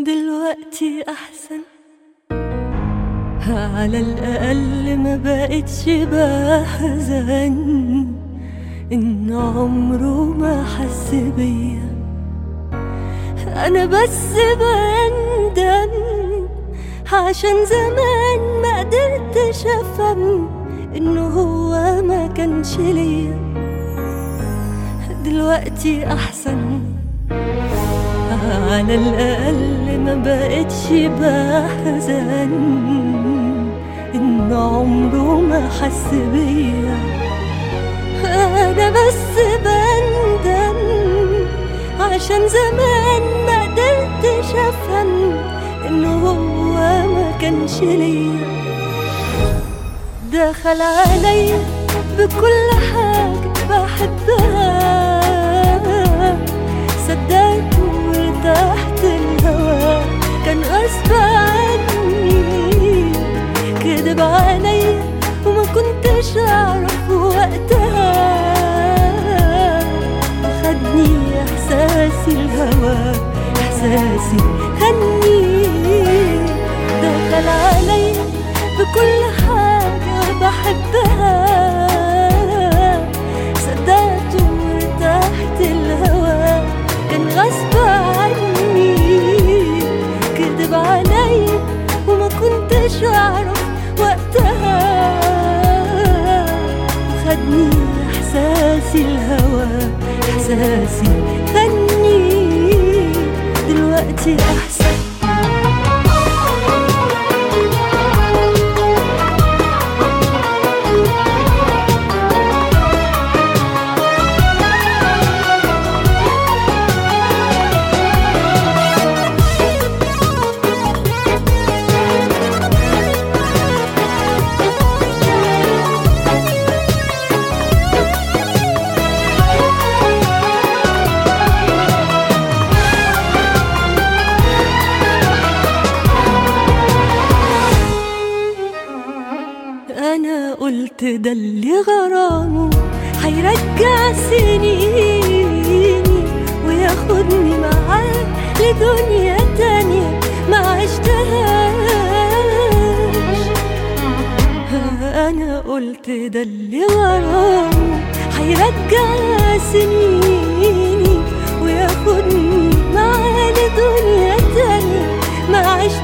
دلوقتي احسن على الاقل ما بقتش بحزن ان عمره ما حس بيا انا بس بندم عشان زمان ما قدرتش افهم انه هو ما كانش ليا دلوقتي احسن على الأقل ما بقتش بحزن إن عمره ما حس بيا أنا بس بندم عشان زمان ما قدرتش أفهم إنه هو ما كانش ليا دخل عليا بكل حاجة بحبها صدقت وارتحت الهوى كان غصب عني كدب عليا وما كنتش اعرف وقتها خدني احساسي الهوى احساسي خدني دخل عليا بكل حاجة بحبها صدقت وارتحت الهوى كان غصب عني كدب عليا وما كنتش اعرف وقتها وخدني احساسي الهوى احساسي خدني دلوقتي احسن انا قلت ده اللي غرامه هيرجع سنيني وياخدني معاه لدنيا تانية ما عشتهاش انا قلت ده اللي غرامه هيرجع سنيني وياخدني معاه لدنيا تانية ما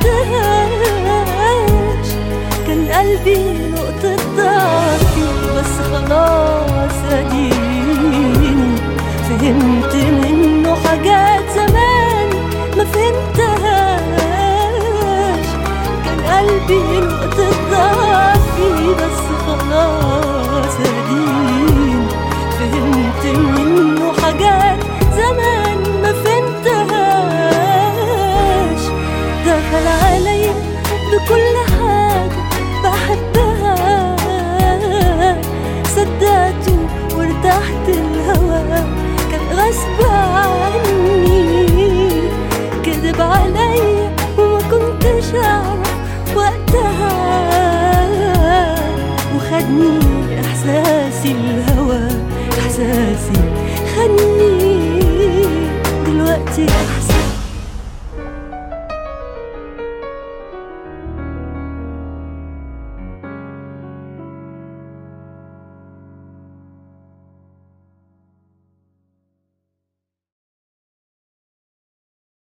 عشتهاش كان قلبي نقطة ضعفي بس خلاص اديني فهمت منه حاجات زمان ما فهمتهاش كان قلبي نقطة ضعفي بس خلاص